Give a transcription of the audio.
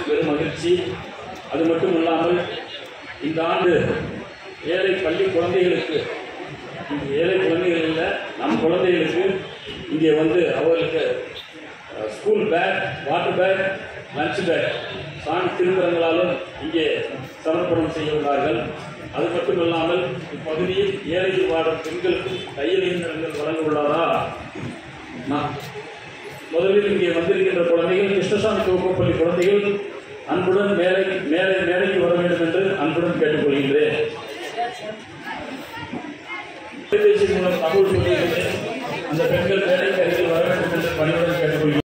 பெரும் மகிழ்ச்சி அது மட்டும் இல்லாமல் இந்த ஆண்டு ஏழை பள்ளி குழந்தைகளுக்கு இந்த ஏழை குழந்தைகள் இல்லை நம் குழந்தைகளுக்கு இங்கே வந்து அவர்களுக்கு அஹ், school bag water bag lunch bag சாமி திருத்தலங்களாலும் இங்கே சமர்ப்பணம் செய்ய உள்ளார்கள் அது மட்டும் இல்லாமல் இப்பகுதியில் ஏழை வாடும் பெண்களுக்கு தையல் இயந்திரங்கள் வழங்க உள்ளதா நான் முதலில் இங்கே வந்திருக்கின்ற குழந்தைகள் கிருஷ்ணசாமி துவக்கப்பள்ளி குழந்தைகள் அன்புடன் மேலே மேலே மேலைக்கு வர வேண்டும் என்று அன்புடன் கேட்டுக்கொள்கின்றேன் தொலைபேசி மூலம் தகவல் சொல்லியிருந்தேன் அந்த பெண்கள் மேலைக்கு அருகில் வர வேண்டும் என்று பணிவுடன் கேட்டுக்கொள்கிறேன்